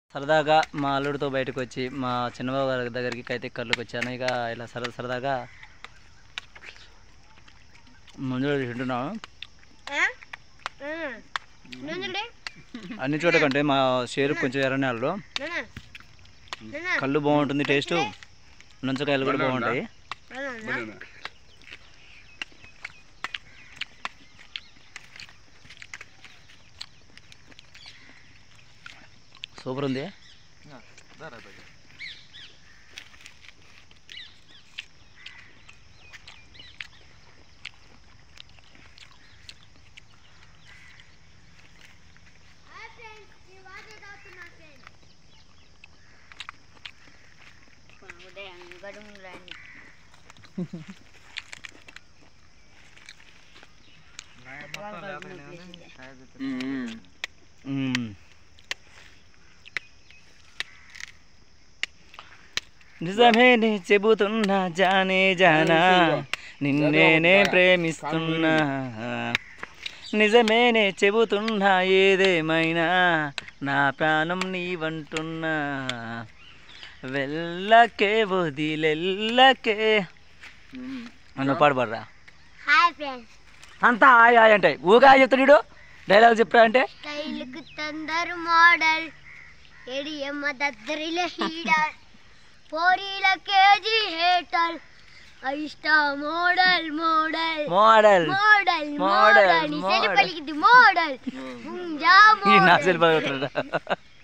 సరదాగా మా అల్లుడితో బయటకు వచ్చి మా చిన్నబాబు గారి దగ్గరికి కైతే కళ్ళకి వచ్చాను ఇక ఇలా సరదా సరదాగా ముందు తింటున్నాను అన్ని చోట కంటే మా షేరు కొంచెం ఎర్రనేలలో కళ్ళు బాగుంటుంది టేస్ట్ నుంచకాయలు కూడా బాగుంటాయి సూపర్ ఉంది మ్మ్. నిజమేనే చెబుతున్నా జానే జానా నిన్నేనే ప్రేమిస్తున్నా నిజమేనే చెబుతున్నా ఏదేమైనా నా ప్రాణం నీవంటున్నా వెళ్ళకే వదిలెల్లకే అన్న పాడబడరా హాయ్ ఫ్రెండ్స్ అంతా హాయ్ హాయ్ అంటే ఊగా చెప్తాడు డైలాగ్ చెప్పరా అంటే స్టైల్కి తందరు మోడల్ ఎడియమ్మ దద్దరిల హీడర్ పోరీల కేజీ హేటర్ ఇష్ట model model model model model, model నీ సెల్ మోడల్. పలికింది మోడల్ పుంజా ఈ నా మోడల్ సెల్ పలుకుతాడా